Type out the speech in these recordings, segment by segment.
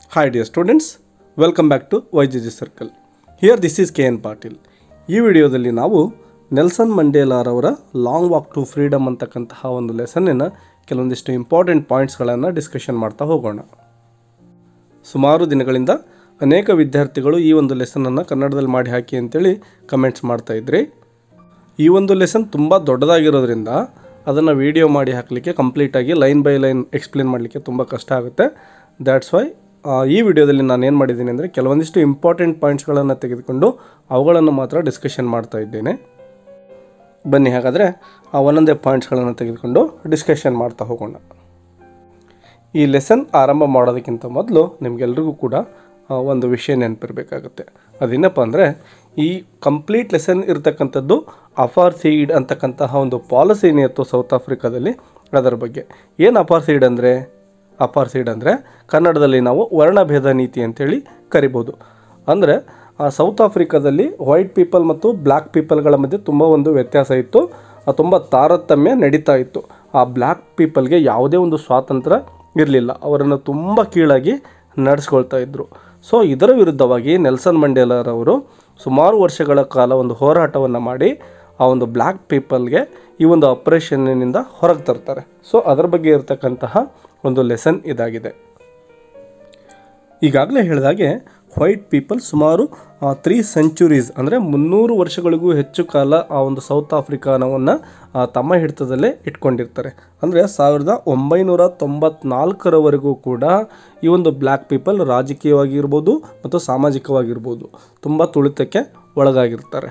Hi dear students, welcome back to YGG Circle. Here this is K N Patil ಈ ವಿಡಿಯೋದಲ್ಲಿ ನಾವು Nelson ಮಂಡೇಲಾರವರ long walk to freedom ಅಂತಕ್ಕಂತಹ ಒಂದು ಲೆಸನ್ನಿನ ಕೆಲವೊಂದಿಷ್ಟು ಇಂಪಾರ್ಟೆಂಟ್ ಪಾಯಿಂಟ್ಸ್ಗಳನ್ನು ಡಿಸ್ಕಷನ್ ಮಾಡ್ತಾ ಹೋಗೋಣ ಸುಮಾರು ದಿನಗಳಿಂದ ಅನೇಕ ವಿದ್ಯಾರ್ಥಿಗಳು ಈ ಒಂದು ಲೆಸನನ್ನು ಕನ್ನಡದಲ್ಲಿ ಮಾಡಿ ಹಾಕಿ ಅಂತೇಳಿ ಕಮೆಂಟ್ಸ್ ಮಾಡ್ತಾ ಇದ್ರಿ ಈ ಒಂದು ಲೆಸನ್ ತುಂಬ ದೊಡ್ಡದಾಗಿರೋದ್ರಿಂದ ಅದನ್ನು ವಿಡಿಯೋ ಮಾಡಿ ಹಾಕಲಿಕ್ಕೆ ಕಂಪ್ಲೀಟಾಗಿ ಲೈನ್ ಬೈ ಲೈನ್ ಎಕ್ಸ್ಪ್ಲೇನ್ ಮಾಡಲಿಕ್ಕೆ ತುಂಬ ಕಷ್ಟ ಆಗುತ್ತೆ ದ್ಯಾಟ್ಸ್ ವೈ ಈ ವಿಡಿಯೋದಲ್ಲಿ ನಾನು ಏನು ಮಾಡಿದ್ದೀನಿ ಅಂದರೆ ಕೆಲವೊಂದಿಷ್ಟು ಇಂಪಾರ್ಟೆಂಟ್ ಪಾಯಿಂಟ್ಸ್ಗಳನ್ನು ತೆಗೆದುಕೊಂಡು ಅವುಗಳನ್ನು ಮಾತ್ರ ಡಿಸ್ಕಷನ್ ಮಾಡ್ತಾ ಇದ್ದೇನೆ ಬನ್ನಿ ಹಾಗಾದರೆ ಆ ಒಂದೊಂದೇ ಪಾಯಿಂಟ್ಸ್ಗಳನ್ನು ತೆಗೆದುಕೊಂಡು ಡಿಸ್ಕಷನ್ ಮಾಡ್ತಾ ಹೋಗೋಣ ಈ ಲೆಸನ್ ಆರಂಭ ಮಾಡೋದಕ್ಕಿಂತ ಮೊದಲು ನಿಮಗೆಲ್ರಿಗೂ ಕೂಡ ಆ, ಒಂದು ವಿಷಯ ನೆನಪಿರಬೇಕಾಗುತ್ತೆ ಅದೇನಪ್ಪ ಅಂದರೆ ಈ ಕಂಪ್ಲೀಟ್ ಲೆಸನ್ ಇರತಕ್ಕಂಥದ್ದು ಅಫಾರ್ ಸೀಡ್ ಅಂತಕ್ಕಂತಹ ಒಂದು ಪಾಲಿಸಿ ಏನಿತ್ತು ಸೌತ್ ಆಫ್ರಿಕಾದಲ್ಲಿ ಅದರ ಬಗ್ಗೆ ಏನು ಅಫಾರ್ ಸೀಡ್ ಅಂದರೆ ಅಪಾರ್ ಸೀಡ್ ಅಂದರೆ ಕನ್ನಡದಲ್ಲಿ ನಾವು ವರ್ಣಭೇದ ನೀತಿ ಅಂತೇಳಿ ಕರಿಬೋದು ಅಂದರೆ ಸೌತ್ ಆಫ್ರಿಕಾದಲ್ಲಿ ವೈಟ್ ಪೀಪಲ್ ಮತ್ತು ಬ್ಲ್ಯಾಕ್ ಪೀಪಲ್ಗಳ ಮಧ್ಯೆ ತುಂಬ ಒಂದು ವ್ಯತ್ಯಾಸ ಇತ್ತು ಆ, ತುಂಬ ತಾರತಮ್ಯ ನಡೀತಾ ಇತ್ತು ಆ ಬ್ಲ್ಯಾಕ್ ಪೀಪಲ್ಗೆ ಯಾವುದೇ ಒಂದು ಸ್ವಾತಂತ್ರ್ಯ ಇರಲಿಲ್ಲ ಅವರನ್ನು ತುಂಬ ಕೀಳಾಗಿ ನಡೆಸ್ಕೊಳ್ತಾ ಇದ್ದರು ಸೊ ಇದರ ವಿರುದ್ಧವಾಗಿ ನೆಲ್ಸನ್ ಮಂಡೇಲರವರು ಸುಮಾರು ವರ್ಷಗಳ ಕಾಲ ಒಂದು ಹೋರಾಟವನ್ನು ಮಾಡಿ ಆ ಒಂದು ಬ್ಲ್ಯಾಕ್ ಪೀಪಲ್ಗೆ ಈ ಒಂದು ಆಪರೇಷನ್ನಿಂದ ಹೊರಗೆ ತರ್ತಾರೆ ಸೊ ಅದರ ಬಗ್ಗೆ ಇರತಕ್ಕಂತಹ ಒಂದು ಲೆಸನ್ ಇದಾಗಿದೆ ಈಗಾಗಲೇ ಹೇಳಿದಾಗೆ ವೈಟ್ ಪೀಪಲ್ ಸುಮಾರು ತ್ರೀ ಸೆಂಚುರೀಸ್ ಅಂದರೆ ಮುನ್ನೂರು ವರ್ಷಗಳಿಗೂ ಹೆಚ್ಚು ಕಾಲ ಆ ಒಂದು ಸೌತ್ ಆಫ್ರಿಕಾನವನ್ನು ತಮ್ಮ ಹಿಡಿತದಲ್ಲೇ ಇಟ್ಕೊಂಡಿರ್ತಾರೆ ಅಂದರೆ ಸಾವಿರದ ಒಂಬೈನೂರ ತೊಂಬತ್ನಾಲ್ಕರವರೆಗೂ ಕೂಡ ಈ ಒಂದು ಬ್ಲ್ಯಾಕ್ ಪೀಪಲ್ ರಾಜಕೀಯವಾಗಿರ್ಬೋದು ಮತ್ತು ಸಾಮಾಜಿಕವಾಗಿರ್ಬೋದು ತುಂಬ ತುಳಿತಕ್ಕೆ ಒಳಗಾಗಿರ್ತಾರೆ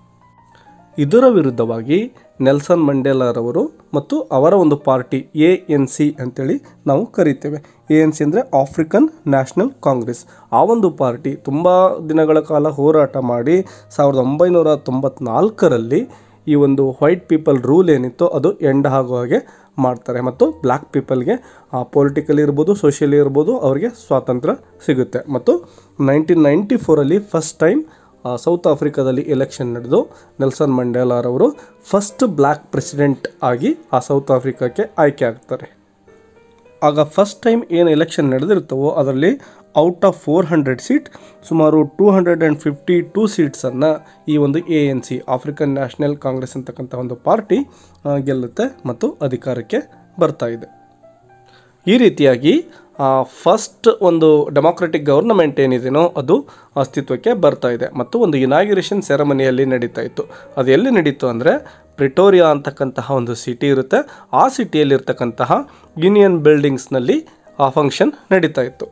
ಇದರ ವಿರುದ್ಧವಾಗಿ ನೆಲ್ಸನ್ ಮಂಡೇಲಾರವರು ಮತ್ತು ಅವರ ಒಂದು ಪಾರ್ಟಿ ಎ ಎನ್ ಸಿ ಅಂತೇಳಿ ನಾವು ಕರಿತೇವೆ ಎ ಎನ್ ಸಿ ಅಂದರೆ ಆಫ್ರಿಕನ್ ನ್ಯಾಷನಲ್ ಕಾಂಗ್ರೆಸ್ ಆ ಒಂದು ಪಾರ್ಟಿ ತುಂಬ ದಿನಗಳ ಕಾಲ ಹೋರಾಟ ಮಾಡಿ ಸಾವಿರದ ಒಂಬೈನೂರ ತೊಂಬತ್ನಾಲ್ಕರಲ್ಲಿ ಈ ಒಂದು ವೈಟ್ ಪೀಪಲ್ ರೂಲ್ ಏನಿತ್ತು ಅದು ಎಂಡ್ ಆಗೋ ಹಾಗೆ ಮಾಡ್ತಾರೆ ಮತ್ತು ಬ್ಲ್ಯಾಕ್ ಪೀಪಲ್ಗೆ ಪೊಲಿಟಿಕಲಿ ಇರ್ಬೋದು ಸೋಷಿಯಲಿ ಇರ್ಬೋದು ಅವರಿಗೆ ಸ್ವಾತಂತ್ರ್ಯ ಸಿಗುತ್ತೆ ಮತ್ತು ನೈನ್ಟೀನ್ ನೈಂಟಿ ಫೋರಲ್ಲಿ ಫಸ್ಟ್ ಟೈಮ್ ಸೌತ್ ಆಫ್ರಿಕಾದಲ್ಲಿ ಎಲೆಕ್ಷನ್ ನಡೆದು ನೆಲ್ಸನ್ ಮಂಡೇಲಾರವರು ಫಸ್ಟ್ ಬ್ಲ್ಯಾಕ್ ಪ್ರೆಸಿಡೆಂಟ್ ಆಗಿ ಆ ಸೌತ್ ಆಫ್ರಿಕಾಕ್ಕೆ ಆಯ್ಕೆ ಆಗ್ತಾರೆ ಆಗ ಫಸ್ಟ್ ಟೈಮ್ ಏನು ಎಲೆಕ್ಷನ್ ನಡೆದಿರ್ತವೋ ಅದರಲ್ಲಿ out of four hundred seat ಸುಮಾರು two hundred and fifty two ಸೀಟ್ಸನ್ನು ಈ ಒಂದು A N C African national congress ಅಂತಕ್ಕಂಥ ಒಂದು ಪಾರ್ಟಿ ಆ, ಗೆಲ್ಲುತ್ತೆ ಮತ್ತು ಅಧಿಕಾರಕ್ಕೆ ಬರ್ತಾ ಇದೆ ಈ ರೀತಿಯಾಗಿ ಫಸ್ಟ್ ಒಂದು ಡೆಮಾಕ್ರೆಟಿಕ್ ಗೌರ್ನಮೆಂಟ್ ಏನಿದೆನೋ ಅದು ಅಸ್ತಿತ್ವಕ್ಕೆ ಬರ್ತಾ ಇದೆ ಮತ್ತು ಒಂದು ಇನಾಗ್ಯುರೇಷನ್ ಸೆರೆಮನಿಯಲ್ಲಿ ನಡೀತಾ ಇತ್ತು ಅದು ಎಲ್ಲಿ ನಡೀತು ಅಂದರೆ ಪ್ರಿಟೋರಿಯಾ ಅಂತಕ್ಕಂತಹ ಒಂದು ಸಿಟಿ ಇರುತ್ತೆ ಆ ಸಿಟಿಯಲ್ಲಿರ್ತಕ್ಕಂತಹ ಯೂನಿಯನ್ ಬಿಲ್ಡಿಂಗ್ಸ್ನಲ್ಲಿ ಆ ಫಂಕ್ಷನ್ ನಡೀತಾ ಇತ್ತು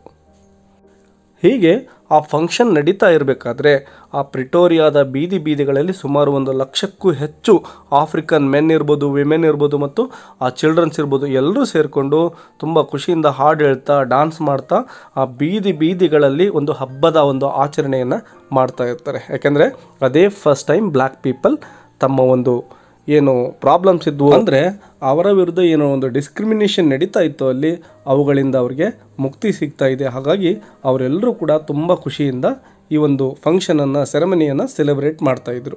ಹೀಗೆ ಆ ಫಂಕ್ಷನ್ ನಡೀತಾ ಇರಬೇಕಾದ್ರೆ ಆ ಪ್ರಿಟೋರಿಯಾದ ಬೀದಿ ಬೀದಿಗಳಲ್ಲಿ ಸುಮಾರು ಒಂದು ಲಕ್ಷಕ್ಕೂ ಹೆಚ್ಚು ಆಫ್ರಿಕನ್ ಮೆನ್ ಇರ್ಬೋದು ವಿಮೆನ್ ಇರ್ಬೋದು ಮತ್ತು ಆ ಚಿಲ್ಡ್ರನ್ಸ್ ಇರ್ಬೋದು ಎಲ್ಲರೂ ಸೇರಿಕೊಂಡು ತುಂಬ ಖುಷಿಯಿಂದ ಹಾಡು ಹೇಳ್ತಾ ಡಾನ್ಸ್ ಮಾಡ್ತಾ ಆ ಬೀದಿ ಬೀದಿಗಳಲ್ಲಿ ಒಂದು ಹಬ್ಬದ ಒಂದು ಆಚರಣೆಯನ್ನು ಮಾಡ್ತಾ ಇರ್ತಾರೆ ಯಾಕೆಂದರೆ ಅದೇ ಫಸ್ಟ್ ಟೈಮ್ ಬ್ಲ್ಯಾಕ್ ಪೀಪಲ್ ತಮ್ಮ ಒಂದು ಏನು ಪ್ರಾಬ್ಲಮ್ಸ್ ಇದ್ವು ಅಂದರೆ ಅವರ ವಿರುದ್ಧ ಏನೋ ಒಂದು ಡಿಸ್ಕ್ರಿಮಿನೇಷನ್ ನಡೀತಾ ಇತ್ತು ಅಲ್ಲಿ ಅವುಗಳಿಂದ ಅವರಿಗೆ ಮುಕ್ತಿ ಸಿಗ್ತಾ ಇದೆ ಹಾಗಾಗಿ ಅವರೆಲ್ಲರೂ ಕೂಡ ತುಂಬ ಖುಷಿಯಿಂದ ಈ ಒಂದು ಫಂಕ್ಷನನ್ನು ಸೆರೆಮನಿಯನ್ನು ಸೆಲೆಬ್ರೇಟ್ ಮಾಡ್ತಾ ಇದ್ರು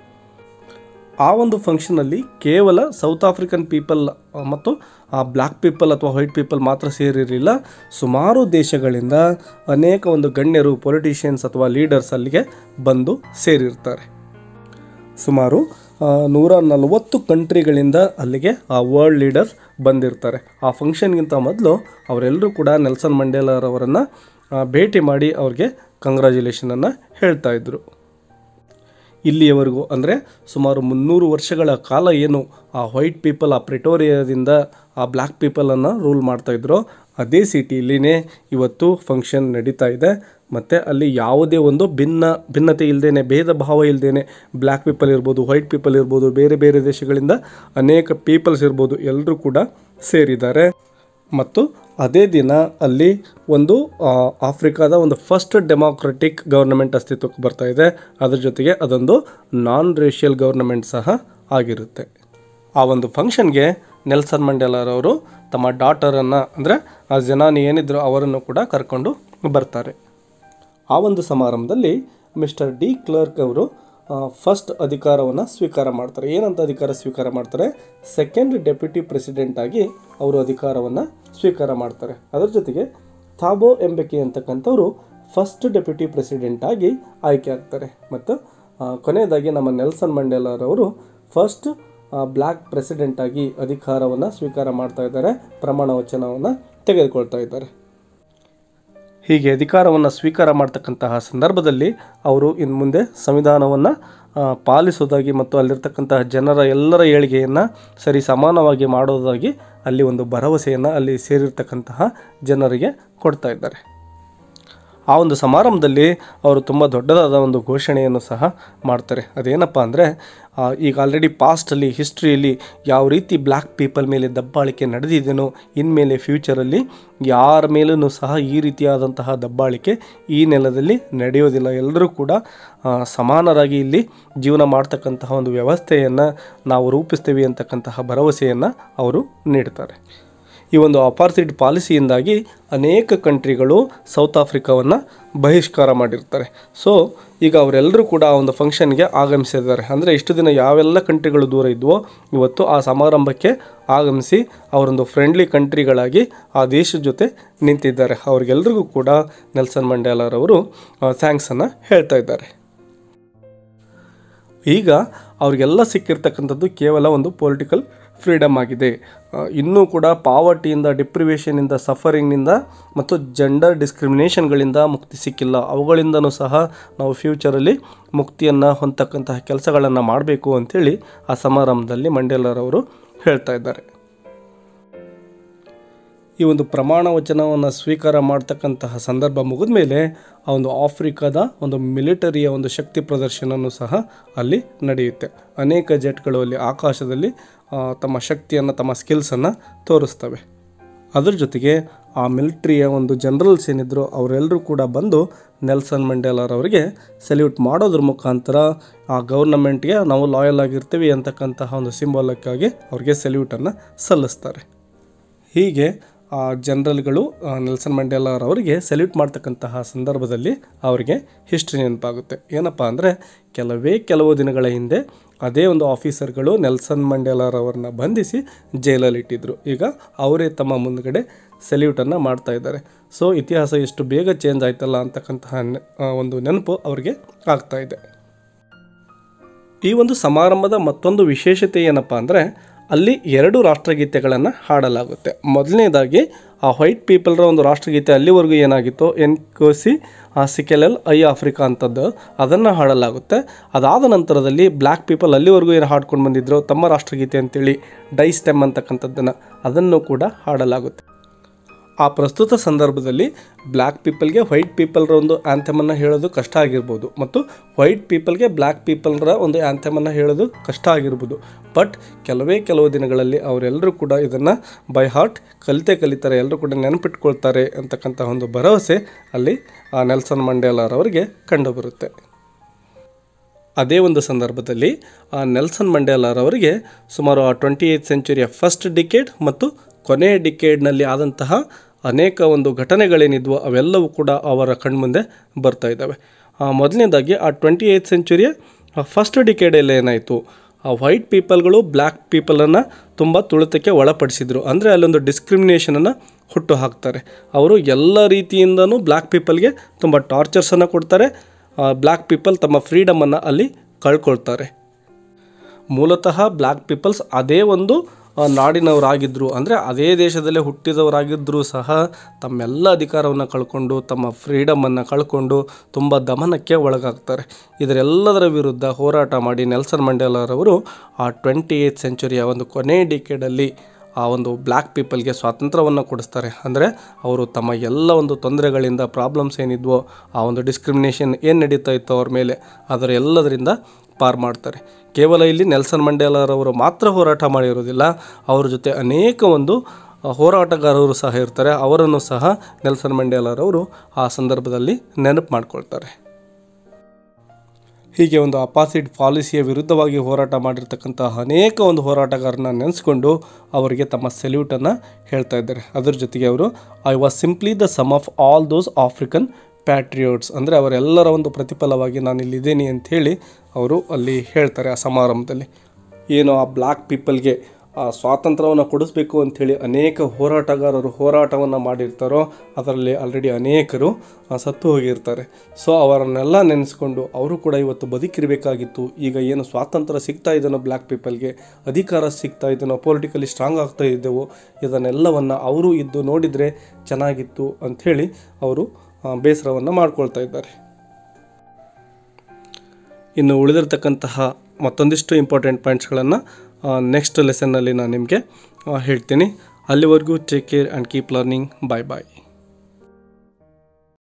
ಆ ಒಂದು ಫಂಕ್ಷನಲ್ಲಿ ಕೇವಲ ಸೌತ್ ಆಫ್ರಿಕನ್ ಪೀಪಲ್ ಮತ್ತು ಆ ಬ್ಲ್ಯಾಕ್ ಪೀಪಲ್ ಅಥವಾ ವೈಟ್ ಪೀಪಲ್ ಮಾತ್ರ ಸೇರಿರಲಿಲ್ಲ ಸುಮಾರು ದೇಶಗಳಿಂದ ಅನೇಕ ಒಂದು ಗಣ್ಯರು ಪೊಲಿಟಿಷಿಯನ್ಸ್ ಅಥವಾ ಲೀಡರ್ಸ್ ಅಲ್ಲಿಗೆ ಬಂದು ಸೇರಿರ್ತಾರೆ ಸುಮಾರು ಆ, ನೂರ ನಲವತ್ತು ಕಂಟ್ರಿಗಳಿಂದ ಅಲ್ಲಿಗೆ ಆ ವರ್ಲ್ಡ್ ಲೀಡರ್ಸ್ ಬಂದಿರ್ತಾರೆ ಆ ಫಂಕ್ಷನ್ಗಿಂತ ಮೊದಲು ಅವರೆಲ್ಲರೂ ಕೂಡ ನೆಲ್ಸನ್ ಮಂಡೇಲರವರನ್ನು ಭೇಟಿ ಮಾಡಿ ಅವ್ರಿಗೆ ಕಂಗ್ರ್ಯಾಚುಲೇಷನನ್ನು ಹೇಳ್ತಾ ಇದ್ರು ಇಲ್ಲಿಯವರೆಗೂ ಅಂದರೆ ಸುಮಾರು ಮುನ್ನೂರು ವರ್ಷಗಳ ಕಾಲ ಏನು ಆ ವೈಟ್ ಪೀಪಲ್ ಆ ಪ್ರಿಟೋರಿಯಾದಿಂದ ಆ ಬ್ಲ್ಯಾಕ್ ಪೀಪಲನ್ನು ರೂಲ್ ಮಾಡ್ತಾ ಇದ್ರೋ ಅದೇ ಸಿಟಿಲಿನೇ ಇವತ್ತು ಫಂಕ್ಷನ್ ನಡೀತಾ ಇದೆ ಮತ್ತು ಅಲ್ಲಿ ಯಾವುದೇ ಒಂದು ಭಿನ್ನ ಭಿನ್ನತೆ ಇಲ್ಲದೇನೆ ಭೇದ ಭಾವ ಇಲ್ಲದೇನೆ ಬ್ಲ್ಯಾಕ್ ಪೀಪಲ್ ಇರ್ಬೋದು ವೈಟ್ ಪೀಪಲ್ ಇರ್ಬೋದು ಬೇರೆ ಬೇರೆ ದೇಶಗಳಿಂದ ಅನೇಕ ಪೀಪಲ್ಸ್ ಇರ್ಬೋದು ಎಲ್ಲರೂ ಕೂಡ ಸೇರಿದ್ದಾರೆ ಮತ್ತು ಅದೇ ದಿನ ಅಲ್ಲಿ ಒಂದು ಆ, ಆಫ್ರಿಕಾದ ಒಂದು ಫಸ್ಟ್ ಡೆಮಾಕ್ರೆಟಿಕ್ ಗೌರ್ನಮೆಂಟ್ ಅಸ್ತಿತ್ವಕ್ಕೆ ಬರ್ತಾ ಇದೆ ಅದ್ರ ಜೊತೆಗೆ ಅದೊಂದು ನಾನ್ ರೇಷಿಯಲ್ ಗೌರ್ನಮೆಂಟ್ ಸಹ ಆಗಿರುತ್ತೆ ಆ ಒಂದು ಫಂಕ್ಷನ್ಗೆ ನೆಲ್ಸನ್ ಮಂಡೇಲಾರವರು ತಮ್ಮ ಡಾಟರನ್ನು ಅಂದರೆ ಆ ಜನಾನಿ ಏನಿದ್ರು ಅವರನ್ನು ಕೂಡ ಕರ್ಕೊಂಡು ಬರ್ತಾರೆ ಆ ಒಂದು ಸಮಾರಂಭದಲ್ಲಿ ಮಿಸ್ಟರ್ ಡಿ ಕ್ಲರ್ಕ್ ಅವರು ಫಸ್ಟ್ ಅಧಿಕಾರವನ್ನು ಸ್ವೀಕಾರ ಮಾಡ್ತಾರೆ ಏನಂತ ಅಧಿಕಾರ ಸ್ವೀಕಾರ ಮಾಡ್ತಾರೆ ಸೆಕೆಂಡ್ ಡೆಪ್ಯೂಟಿ ಪ್ರೆಸಿಡೆಂಟ್ ಆಗಿ ಅವರು ಅಧಿಕಾರವನ್ನು ಸ್ವೀಕಾರ ಮಾಡ್ತಾರೆ ಅದರ ಜೊತೆಗೆ ಥಾಬೋ ಎಂಬೆಕೆ ಅಂತಕ್ಕಂಥವ್ರು ಫಸ್ಟ್ ಡೆಪ್ಯೂಟಿ ಪ್ರೆಸಿಡೆಂಟ್ ಆಗಿ ಆಯ್ಕೆ ಆಗ್ತಾರೆ ಮತ್ತು ಆ, ಕೊನೆಯದಾಗಿ ನಮ್ಮ ನೆಲ್ಸನ್ ಮಂಡೇಲಾರವರು ಫಸ್ಟ್ ಬ್ಲ್ಯಾಕ್ ಪ್ರೆಸಿಡೆಂಟ್ ಆಗಿ ಅಧಿಕಾರವನ್ನು ಸ್ವೀಕಾರ ಮಾಡ್ತಾ ಇದ್ದಾರೆ ಪ್ರಮಾಣ ವಚನವನ್ನು ತೆಗೆದುಕೊಳ್ತಾ ಇದ್ದಾರೆ ಹೀಗೆ ಅಧಿಕಾರವನ್ನು ಸ್ವೀಕಾರ ಮಾಡ್ತಕ್ಕಂತಹ ಸಂದರ್ಭದಲ್ಲಿ ಅವರು ಇನ್ನು ಮುಂದೆ ಸಂವಿಧಾನವನ್ನು ಪಾಲಿಸೋದಾಗಿ ಮತ್ತು ಅಲ್ಲಿರ್ತಕ್ಕಂತಹ ಜನರ ಎಲ್ಲರ ಏಳಿಗೆಯನ್ನು ಸರಿ ಸಮಾನವಾಗಿ ಮಾಡೋದಾಗಿ ಅಲ್ಲಿ ಒಂದು ಭರವಸೆಯನ್ನು ಅಲ್ಲಿ ಸೇರಿರ್ತಕ್ಕಂತಹ ಜನರಿಗೆ ಕೊಡ್ತಾ ಇದ್ದಾರೆ ಆ ಒಂದು ಸಮಾರಂಭದಲ್ಲಿ ಅವರು ತುಂಬ ದೊಡ್ಡದಾದ ಒಂದು ಘೋಷಣೆಯನ್ನು ಸಹ ಮಾಡ್ತಾರೆ ಅದೇನಪ್ಪ ಅಂದರೆ ಈಗ ಆಲ್ರೆಡಿ ಪಾಸ್ಟಲ್ಲಿ ಹಿಸ್ಟ್ರಿಯಲ್ಲಿ ಯಾವ ರೀತಿ ಬ್ಲ್ಯಾಕ್ ಪೀಪಲ್ ಮೇಲೆ ದಬ್ಬಾಳಿಕೆ ನಡೆದಿದೆಯೋ ಇನ್ಮೇಲೆ ಫ್ಯೂಚರಲ್ಲಿ ಯಾರ ಮೇಲೂ ಸಹ ಈ ರೀತಿಯಾದಂತಹ ದಬ್ಬಾಳಿಕೆ ಈ ನೆಲದಲ್ಲಿ ನಡೆಯೋದಿಲ್ಲ ಎಲ್ಲರೂ ಕೂಡ ಆ, ಸಮಾನರಾಗಿ ಇಲ್ಲಿ ಜೀವನ ಮಾಡ್ತಕ್ಕಂತಹ ಒಂದು ವ್ಯವಸ್ಥೆಯನ್ನು ನಾವು ರೂಪಿಸ್ತೀವಿ ಅಂತಕ್ಕಂತಹ ಭರವಸೆಯನ್ನು ಅವರು ನೀಡ್ತಾರೆ ಈ ಒಂದು ಅಪಾರ್ಸಿಡ್ ಪಾಲಿಸಿಯಿಂದಾಗಿ ಅನೇಕ ಕಂಟ್ರಿಗಳು ಸೌತ್ ಆಫ್ರಿಕಾವನ್ನು ಬಹಿಷ್ಕಾರ ಮಾಡಿರ್ತಾರೆ ಸೊ ಈಗ ಅವರೆಲ್ಲರೂ ಕೂಡ ಆ ಒಂದು ಫಂಕ್ಷನ್ಗೆ ಆಗಮಿಸಿದ್ದಾರೆ ಅಂದರೆ ಇಷ್ಟು ದಿನ ಯಾವೆಲ್ಲ ಕಂಟ್ರಿಗಳು ದೂರ ಇದ್ವೋ ಇವತ್ತು ಆ ಸಮಾರಂಭಕ್ಕೆ ಆಗಮಿಸಿ ಅವರೊಂದು ಫ್ರೆಂಡ್ಲಿ ಕಂಟ್ರಿಗಳಾಗಿ ಆ ದೇಶದ ಜೊತೆ ನಿಂತಿದ್ದಾರೆ ಅವ್ರಿಗೆಲ್ರಿಗೂ ಕೂಡ ನೆಲ್ಸನ್ ಮಂಡೇಲಾರವರು ಥ್ಯಾಂಕ್ಸನ್ನು ಹೇಳ್ತಾ ಇದ್ದಾರೆ ಈಗ ಅವ್ರಿಗೆಲ್ಲ ಸಿಕ್ಕಿರ್ತಕ್ಕಂಥದ್ದು ಕೇವಲ ಒಂದು ಪೊಲಿಟಿಕಲ್ ಫ್ರೀಡಮ್ ಆಗಿದೆ ಆ, ಇನ್ನೂ ಕೂಡ ಪಾವರ್ಟಿಯಿಂದ ಡಿಪ್ರಿವೇಷನಿಂದ ಸಫರಿಂಗ್ನಿಂದ ಮತ್ತು ಜೆಂಡರ್ ಡಿಸ್ಕ್ರಿಮಿನೇಷನ್ಗಳಿಂದ ಮುಕ್ತಿ ಸಿಕ್ಕಿಲ್ಲ ಅವುಗಳಿಂದನೂ ಸಹ ನಾವು ಫ್ಯೂಚರಲ್ಲಿ ಮುಕ್ತಿಯನ್ನು ಹೊಂದತಕ್ಕಂತಹ ಕೆಲಸಗಳನ್ನು ಮಾಡಬೇಕು ಅಂಥೇಳಿ ಆ ಸಮಾರಂಭದಲ್ಲಿ ಮಂಡೇಲರವರು ಹೇಳ್ತಾ ಇದ್ದಾರೆ ಈ ಒಂದು ಪ್ರಮಾಣ ವಚನವನ್ನು ಸ್ವೀಕಾರ ಮಾಡ್ತಕ್ಕಂತಹ ಸಂದರ್ಭ ಮುಗಿದ ಮೇಲೆ ಆ ಒಂದು ಆಫ್ರಿಕಾದ ಒಂದು ಮಿಲಿಟರಿಯ ಒಂದು ಶಕ್ತಿ ಪ್ರದರ್ಶನವೂ ಸಹ ಅಲ್ಲಿ ನಡೆಯುತ್ತೆ ಅನೇಕ ಜೆಟ್ಗಳು ಅಲ್ಲಿ ಆಕಾಶದಲ್ಲಿ ಆ, ತಮ್ಮ ಶಕ್ತಿಯನ್ನು ತಮ್ಮ ಸ್ಕಿಲ್ಸನ್ನು ತೋರಿಸ್ತವೆ ಅದ್ರ ಜೊತೆಗೆ ಆ ಮಿಲಿಟ್ರಿಯ ಒಂದು ಜನರಲ್ಸ್ ಏನಿದ್ರು ಅವರೆಲ್ಲರೂ ಕೂಡ ಬಂದು ನೆಲ್ಸನ್ ಮಂಡೇಲಾರವರಿಗೆ ಸಲ್ಯೂಟ್ ಮಾಡೋದ್ರ ಮುಖಾಂತರ ಆ ಗೌರ್ನಮೆಂಟ್ಗೆ ನಾವು ಲಾಯಲ್ ಆಗಿರ್ತೀವಿ ಅಂತಕ್ಕಂತಹ ಒಂದು ಸಿಂಬಾಲಕ್ಕಾಗಿ ಅವ್ರಿಗೆ ಸಲ್ಯೂಟನ್ನು ಸಲ್ಲಿಸ್ತಾರೆ ಹೀಗೆ ಆ ಜನರಲ್ಗಳು ಆ, ನೆಲ್ಸನ್ ಮಂಡೇಲಾರವರಿಗೆ ಸಲ್ಯೂಟ್ ಮಾಡ್ತಕ್ಕಂತಹ ಸಂದರ್ಭದಲ್ಲಿ ಅವರಿಗೆ ಹಿಸ್ಟ್ರಿ ನೆನಪಾಗುತ್ತೆ ಏನಪ್ಪ ಅಂದರೆ ಕೆಲವೇ ಕೆಲವು ದಿನಗಳ ಹಿಂದೆ ಅದೇ ಒಂದು ಆಫೀಸರ್ಗಳು ನೆಲ್ಸನ್ ಮಂಡೇಲಾರವ್ರನ್ನ ಬಂಧಿಸಿ ಜೈಲಲ್ಲಿ ಇಟ್ಟಿದ್ರು ಈಗ ಅವರೇ ತಮ್ಮ ಮುಂದ್ಗಡೆ ಸಲ್ಯೂಟನ್ನು ಮಾಡ್ತಾ ಇದ್ದಾರೆ ಸೊ ಇತಿಹಾಸ ಎಷ್ಟು ಬೇಗ ಚೇಂಜ್ ಆಯ್ತಲ್ಲ ಅಂತಕ್ಕಂತಹ ನೆ- ಆ, ಒಂದು ನೆನಪು ಅವ್ರಿಗೆ ಆಗ್ತಾ ಇದೆ ಈ ಒಂದು ಸಮಾರಂಭದ ಮತ್ತೊಂದು ವಿಶೇಷತೆ ಏನಪ್ಪ ಅಂದರೆ ಅಲ್ಲಿ ಎರಡು ರಾಷ್ಟ್ರಗೀತೆಗಳನ್ನು ಹಾಡಲಾಗುತ್ತೆ ಮೊದಲನೇದಾಗಿ ಆ ವೈಟ್ ಪೀಪಲ್ರ ಒಂದು ರಾಷ್ಟ್ರಗೀತೆ ಅಲ್ಲಿವರೆಗೂ ಏನಾಗಿತ್ತು ಎನ್ ಕೋಸಿ ಆ ಸಿಕೆಲೆಲ್ ಐ ಆಫ್ರಿಕಾ ಅಂತದ್ದು ಅದನ್ನು ಹಾಡಲಾಗುತ್ತೆ ಅದಾದ ನಂತರದಲ್ಲಿ ಬ್ಲ್ಯಾಕ್ ಪೀಪಲ್ ಅಲ್ಲಿವರೆಗೂ ಏನು ಹಾಡ್ಕೊಂಡು ಬಂದಿದ್ರು ತಮ್ಮ ರಾಷ್ಟ್ರಗೀತೆ ಅಂತೇಳಿ ಡೈ ಸ್ಟೆಮ್ ಅಂತಕ್ಕಂಥದ್ದನ್ನು ಅದನ್ನು ಕೂಡ ಹಾಡಲಾಗುತ್ತೆ ಆ ಪ್ರಸ್ತುತ ಸಂದರ್ಭದಲ್ಲಿ ಬ್ಲ್ಯಾಕ್ ಪೀಪಲ್ಗೆ ವೈಟ್ ಪೀಪಲ್ರ ಒಂದು ಆ್ಯಂಥಮನ್ನು ಹೇಳೋದು ಕಷ್ಟ ಆಗಿರ್ಬೋದು ಮತ್ತು ವೈಟ್ ಪೀಪಲ್ಗೆ ಬ್ಲ್ಯಾಕ್ ಪೀಪಲ್ರ ಒಂದು ಆ್ಯಂಥಮನ್ನು ಹೇಳೋದು ಕಷ್ಟ ಆಗಿರ್ಬೋದು ಬಟ್ ಕೆಲವೇ ಕೆಲವು ದಿನಗಳಲ್ಲಿ ಅವರೆಲ್ಲರೂ ಕೂಡ ಇದನ್ನು ಬೈ ಹಾರ್ಟ್ ಕಲಿತೆ ಕಲಿತಾರೆ ಎಲ್ಲರೂ ಕೂಡ ನೆನಪಿಟ್ಕೊಳ್ತಾರೆ ಅಂತಕ್ಕಂಥ ಒಂದು ಭರವಸೆ ಅಲ್ಲಿ ಆ ನೆಲ್ಸನ್ ಮಂಡೇಲಾರವರಿಗೆ ಕಂಡುಬರುತ್ತೆ ಅದೇ ಒಂದು ಸಂದರ್ಭದಲ್ಲಿ ಆ ನೆಲ್ಸನ್ ಮಂಡೇಲಾರವರಿಗೆ ಸುಮಾರು ಆ ಟ್ವೆಂಟಿ ಏಯ್ತ್ ಸೆಂಚುರಿಯ ಫಸ್ಟ್ ಡಿಕೇಡ್ ಮತ್ತು ಕೊನೆಯ ಡಿಕೇಡ್ನಲ್ಲಿ ಆದಂತಹ ಅನೇಕ ಒಂದು ಘಟನೆಗಳೇನಿದ್ವೋ ಅವೆಲ್ಲವೂ ಕೂಡ ಅವರ ಕಣ್ಮುಂದೆ ಬರ್ತಾ ಇದ್ದಾವೆ ಆ, ಮೊದಲನೇದಾಗಿ ಆ ಟ್ವೆಂಟಿ ಏಯ್ತ್ ಸೆಂಚುರಿಯ ಫಸ್ಟ್ ಡಿಕೇಡಲ್ಲಿ ಏನಾಯಿತು ಆ ವೈಟ್ ಪೀಪಲ್ಗಳು ಬ್ಲ್ಯಾಕ್ ಪೀಪಲನ್ನು ತುಂಬ ತುಳಿತಕ್ಕೆ ಒಳಪಡಿಸಿದ್ರು ಅಂದರೆ ಅಲ್ಲೊಂದು ಡಿಸ್ಕ್ರಿಮಿನೇಷನನ್ನು ಹುಟ್ಟು ಹಾಕ್ತಾರೆ ಅವರು ಎಲ್ಲ ರೀತಿಯಿಂದನೂ ಬ್ಲ್ಯಾಕ್ ಪೀಪಲ್ಗೆ ತುಂಬ ಟಾರ್ಚರ್ಸನ್ನು ಕೊಡ್ತಾರೆ ಬ್ಲ್ಯಾಕ್ ಪೀಪಲ್ ತಮ್ಮ ಫ್ರೀಡಮನ್ನು ಅಲ್ಲಿ ಕಳ್ಕೊಳ್ತಾರೆ ಮೂಲತಃ ಬ್ಲ್ಯಾಕ್ ಪೀಪಲ್ಸ್ ಅದೇ ಒಂದು ಆ, ನಾಡಿನವರಾಗಿದ್ದರು ಅಂದರೆ ಅದೇ ದೇಶದಲ್ಲೇ ಹುಟ್ಟಿದವರಾಗಿದ್ದರೂ ಸಹ ತಮ್ಮೆಲ್ಲ ಅಧಿಕಾರವನ್ನು ಕಳ್ಕೊಂಡು ತಮ್ಮ ಫ್ರೀಡಮನ್ನು ಕಳ್ಕೊಂಡು ತುಂಬ ದಮನಕ್ಕೆ ಒಳಗಾಗ್ತಾರೆ ಇದರೆಲ್ಲದರ ವಿರುದ್ಧ ಹೋರಾಟ ಮಾಡಿ ನೆಲ್ಸನ್ ಮಂಡೇಲಾರವರು ಆ ಟ್ವೆಂಟಿ ಏಯ್ತ್ ಸೆಂಚುರಿಯ ಒಂದು ಕೊನೆ ಡಿಕೇಡಲ್ಲಿ ಆ ಒಂದು ಬ್ಲ್ಯಾಕ್ ಪೀಪಲ್ಗೆ ಸ್ವಾತಂತ್ರ್ಯವನ್ನು ಕೊಡಿಸ್ತಾರೆ ಅಂದರೆ ಅವರು ತಮ್ಮ ಎಲ್ಲ ಒಂದು ತೊಂದರೆಗಳಿಂದ ಪ್ರಾಬ್ಲಮ್ಸ್ ಏನಿದ್ವೋ ಆ ಒಂದು ಡಿಸ್ಕ್ರಿಮಿನೇಷನ್ ಏನು ನಡೀತಾ ಇತ್ತು ಅವ್ರ ಮೇಲೆ ಅದರ ಎಲ್ಲದರಿಂದ ಪಾರು ಮಾಡ್ತಾರೆ ಕೇವಲ ಇಲ್ಲಿ ನೆಲ್ಸನ್ ಮಂಡೇಲಾರವರು ಮಾತ್ರ ಹೋರಾಟ ಮಾಡಿರೋದಿಲ್ಲ ಅವ್ರ ಜೊತೆ ಅನೇಕ ಒಂದು ಆ, ಹೋರಾಟಗಾರರು ಸಹ ಇರ್ತಾರೆ ಅವರನ್ನು ಸಹ ನೆಲ್ಸನ್ ಮಂಡೇಲಾರವರು ಆ ಸಂದರ್ಭದಲ್ಲಿ ನೆನಪು ಮಾಡ್ಕೊಳ್ತಾರೆ ಹೀಗೆ ಒಂದು ಅಪಾಸಿಡ್ ಪಾಲಿಸಿಯ ವಿರುದ್ಧವಾಗಿ ಹೋರಾಟ ಮಾಡಿರ್ತಕ್ಕಂತಹ ಅನೇಕ ಒಂದು ಹೋರಾಟಗಾರನ ನೆನೆಸ್ಕೊಂಡು ಅವರಿಗೆ ತಮ್ಮ ಸೆಲ್ಯೂಟನ್ನು ಹೇಳ್ತಾ ಇದ್ದಾರೆ ಅದರ ಜೊತೆಗೆ ಅವರು I was simply the sum of all those African patriots ಅಂದರೆ ಅವರೆಲ್ಲರ ಒಂದು ಪ್ರತಿಫಲವಾಗಿ ನಾನು ಇಲ್ಲಿದ್ದೀನಿ ಅಂಥೇಳಿ ಅವರು ಅಲ್ಲಿ ಹೇಳ್ತಾರೆ ಆ ಸಮಾರಂಭದಲ್ಲಿ ಏನು ಆ ಬ್ಲ್ಯಾಕ್ ಪೀಪಲ್ಗೆ ಆ ಸ್ವಾತಂತ್ರ್ಯವನ್ನು ಕೊಡಿಸ್ಬೇಕು ಅಂಥೇಳಿ ಅನೇಕ ಹೋರಾಟಗಾರರು ಹೋರಾಟವನ್ನು ಮಾಡಿರ್ತಾರೋ ಅದರಲ್ಲಿ ಆಲ್ರೆಡಿ ಅನೇಕರು ಆ, ಸತ್ತು ಹೋಗಿರ್ತಾರೆ ಸೊ ಅವರನ್ನೆಲ್ಲ ನೆನೆಸ್ಕೊಂಡು ಅವರು ಕೂಡ ಇವತ್ತು ಬದುಕಿರಬೇಕಾಗಿತ್ತು ಈಗ ಏನು ಸ್ವಾತಂತ್ರ್ಯ ಸಿಗ್ತಾ ಇದೆನೋ ಬ್ಲ್ಯಾಕ್ ಪೀಪಲ್ಗೆ ಅಧಿಕಾರ ಸಿಗ್ತಾ ಇದೆನೋ ಪೊಲಿಟಿಕಲಿ ಸ್ಟ್ರಾಂಗ್ ಆಗ್ತಾ ಇದ್ದೆವು ಇದನ್ನೆಲ್ಲವನ್ನು ಅವರು ಇದ್ದು ನೋಡಿದರೆ ಚೆನ್ನಾಗಿತ್ತು ಅಂಥೇಳಿ ಅವರು ಬೇಸರವನ್ನು ಮಾಡ್ಕೊಳ್ತಾ ಇದ್ದಾರೆ ಇನ್ನು ಉಳಿದಿರ್ತಕ್ಕಂತಹ ಮತ್ತೊಂದಿಷ್ಟು ಇಂಪಾರ್ಟೆಂಟ್ ಪಾಯಿಂಟ್ಸ್ಗಳನ್ನು ನೆಕ್ಸ್ಟ್ ಲೆಸನ್ನಲ್ಲಿ ನಾನು ನಿಮಗೆ ಹೇಳ್ತೀನಿ ಅಲ್ಲಿವರೆಗೂ take care and keep learning bye bye